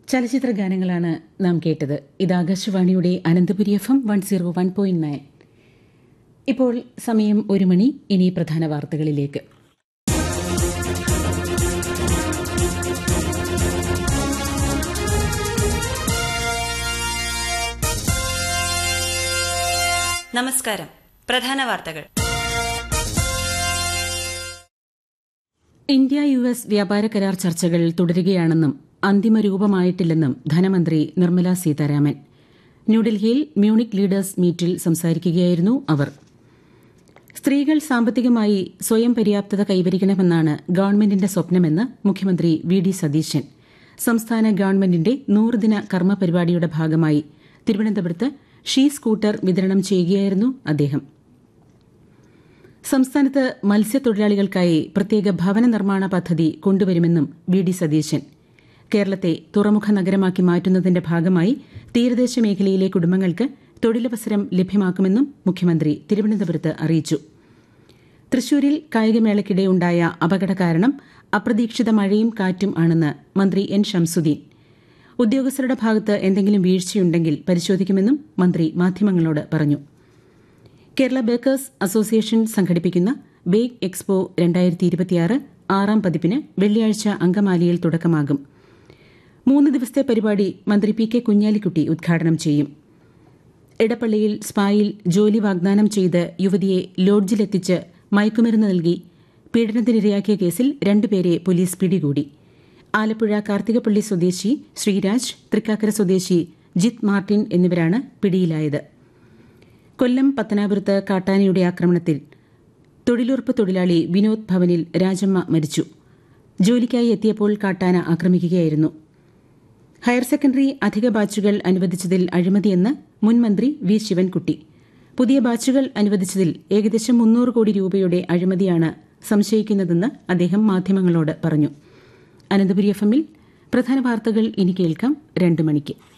ചലച്ചിത്ര ഗാനങ്ങളാണ് നാം കേട്ടത് ഇത് ആകാശവാണിയുടെ Ananthapuri F M one zero one point nine ഇപ്പോൾ സമയം ഒരു മണി ഇനി പ്രധാന വാർത്തകളിലേക്ക് നമസ്കാരം പ്രധാന വാർത്തകൾ ഇന്ത്യ യു എസ് വ്യാപാര കരാർ ചർച്ചകൾ തുടരുകയാണെന്നും അന്തിമ രൂപമായിട്ടില്ലെന്നും ധനമന്ത്രി നിർമ്മല സീതാരാമൻ ന്യൂഡൽഹിയിൽ മ്യൂണിക് ലീഡേഴ്സ് മീറ്റിൽ സംസാരിക്കുകയായിരുന്നു അവർ സ്ത്രീകൾ സാമ്പത്തികമായി സ്വയം പര്യാപ്തത കൈവരിക്കണമെന്നാണ് ഗവൺമെന്റിന്റെ സ്വപ്നമെന്ന് മുഖ്യമന്ത്രി വി ഡി സതീശൻ സംസ്ഥാന ഗവൺമെന്റിന്റെ നൂറുദിന കർമ്മ പരിപാടിയുടെ ഭാഗമായി തിരുവനന്തപുരത്ത് ഷീ സ്കൂട്ടർ വിതരണം ചെയ്യുകയായിരുന്നു അദ്ദേഹം സംസ്ഥാനത്ത് മത്സ്യത്തൊഴിലാളികൾക്കായി പ്രത്യേക ഭവന നിർമ്മാണ പദ്ധതി കൊണ്ടുവരുമെന്നും വി ഡി സതീശൻ കേരളത്തെ തുറമുഖ നഗരമാക്കി മാറ്റുന്നതിന്റെ ഭാഗമായി തീരദേശ മേഖലയിലെ കുടുംബങ്ങൾക്ക് തൊഴിലവസരം ലഭ്യമാക്കുമെന്നും മുഖ്യമന്ത്രി തിരുവനന്തപുരത്ത് അറിയിച്ചു തൃശൂരിൽ കായികമേളയ്ക്കിടെ ഉണ്ടായ അപകട കാരണം അപ്രതീക്ഷിത മഴയും കാറ്റും ആണെന്ന് മന്ത്രി എൻ ഷംസുദ്ദീൻ ഉദ്യോഗസ്ഥരുടെ ഭാഗത്ത് എന്തെങ്കിലും വീഴ്ചയുണ്ടെങ്കിൽ പരിശോധിക്കുമെന്നും മന്ത്രി മാധ്യമങ്ങളോട് പറഞ്ഞു കേരള ബേക്കേഴ്സ് അസോസിയേഷൻ സംഘടിപ്പിക്കുന്ന ബേക്ക് എക്സ്പോ രണ്ടായിരത്തി ഇരുപത്തിയാറ് ആറാം പതിപ്പിന് വെള്ളിയാഴ്ച അങ്കമാലിയിൽ തുടക്കമാകും മൂന്ന് ദിവസത്തെ പരിപാടി മന്ത്രി പി കെ കുഞ്ഞാലിക്കുട്ടി ഉദ്ഘാടനം ചെയ്യും ഇടപ്പള്ളിയിൽ സ്പായിൽ ജോലി വാഗ്ദാനം ചെയ്ത് യുവതിയെ ലോഡ്ജിലെത്തിച്ച് മയക്കുമരുന്ന് നൽകി പീഡനത്തിനിരയാക്കിയ കേസിൽ രണ്ടുപേരെ പോലീസ് പിടികൂടി ആലപ്പുഴ കാർത്തികപ്പള്ളി സ്വദേശി ശ്രീരാജ് തൃക്കാക്കര സ്വദേശി ജിത് മാർട്ടിൻ എന്നിവരാണ് പിടിയിലായത് കൊല്ലം പത്തനാപുരത്ത് കാട്ടാനയുടെ ആക്രമണത്തിൽ തൊഴിലുറപ്പ് തൊഴിലാളി വിനോദ് ഭവനിൽ രാജമ്മ മരിച്ചു ജോലിക്കായി എത്തിയപ്പോൾ കാട്ടാന ആക്രമിക്കുകയായിരുന്നു ഹയർ സെക്കൻഡറി അധിക ബാച്ചുകൾ അനുവദിച്ചതിൽ അഴിമതിയെന്ന് മുൻ മന്ത്രി വി ശിവൻകുട്ടി പുതിയ ബാച്ചുകൾ അനുവദിച്ചതിൽ ഏകദേശം മുന്നൂറ് കോടി രൂപയുടെ അഴിമതിയാണ് സംശയിക്കുന്നതെന്ന് അദ്ദേഹം മാധ്യമങ്ങളോട് പറഞ്ഞു അനന്തപുരി എഫ് എമ്മിൽ പ്രധാന വാർത്തകൾ ഇനി കേൾക്കാം രണ്ട് മണിക്ക്